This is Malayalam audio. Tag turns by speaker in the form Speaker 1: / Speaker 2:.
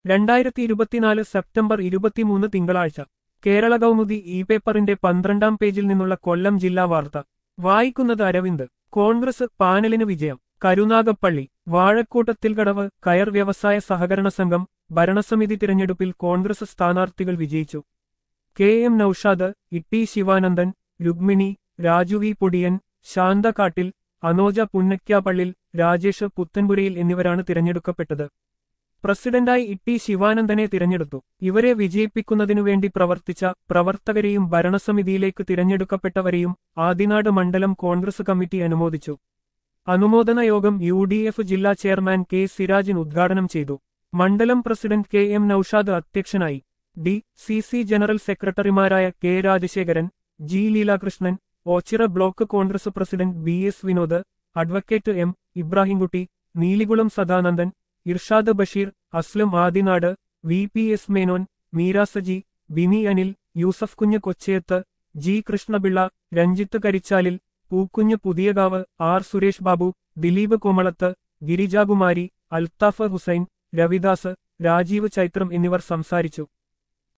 Speaker 1: രണ്ടായിരത്തി ഇരുപത്തിനാല് സെപ്റ്റംബർ ഇരുപത്തിമൂന്ന് തിങ്കളാഴ്ച കേരള കൗമുദി ഇ പേപ്പറിന്റെ പന്ത്രണ്ടാം പേജിൽ നിന്നുള്ള കൊല്ലം ജില്ലാ വാർത്ത വായിക്കുന്നത് അരവിന്ദ് കോൺഗ്രസ് പാനലിന് വിജയം കരുനാഗപ്പള്ളി വാഴക്കൂട്ടത്തിൽ കടവ് കയർ വ്യവസായ സഹകരണ സംഘം ഭരണസമിതി തിരഞ്ഞെടുപ്പിൽ കോൺഗ്രസ് സ്ഥാനാർത്ഥികൾ വിജയിച്ചു K M Noushad T Sivanandan Rukmini Raju V Podiyan Santhakattil Anoja Punnakkappallil Rajesh Puthenpurayil എന്നിവരാണ് തിരഞ്ഞെടുക്കപ്പെട്ടത് പ്രസിഡന്റായി ഇട്ടി ശിവാനന്ദനെ തിരഞ്ഞെടുത്തു ഇവരെ വിജയിപ്പിക്കുന്നതിനുവേണ്ടി പ്രവർത്തിച്ച പ്രവർത്തകരെയും ഭരണസമിതിയിലേക്ക് തിരഞ്ഞെടുക്കപ്പെട്ടവരെയും ആദിനാട് മണ്ഡലം കോൺഗ്രസ് കമ്മിറ്റി അനുമോദിച്ചു അനുമോദന യോഗം യു ഡി എഫ് ജില്ലാ ചെയർമാൻ കെ സിരാജിൻ ഉദ്ഘാടനം ചെയ്തു മണ്ഡലം പ്രസിഡന്റ് കെ എം നൌഷാദ് അധ്യക്ഷനായി ഡി സി സി ജനറൽ സെക്രട്ടറിമാരായ K Rajasekharan G Leelakrishnan Ochira block Congress president B S Vinod advocate M Ibrahimkutty Neelikulam Sadanandan Irshad Basheer Aslam Adinad V P S Menon Meerasaji Bini Anil Yusuf Kunju Kochayath G Krishnapillai Ranjith Karichalil Pookunju Puthiyakavu R Suresh Babu Dileep Komalath Girijakumari Althaf Hussain Ravidas Rajeev ചൈത്രം എന്നിവർ സംസാരിച്ചു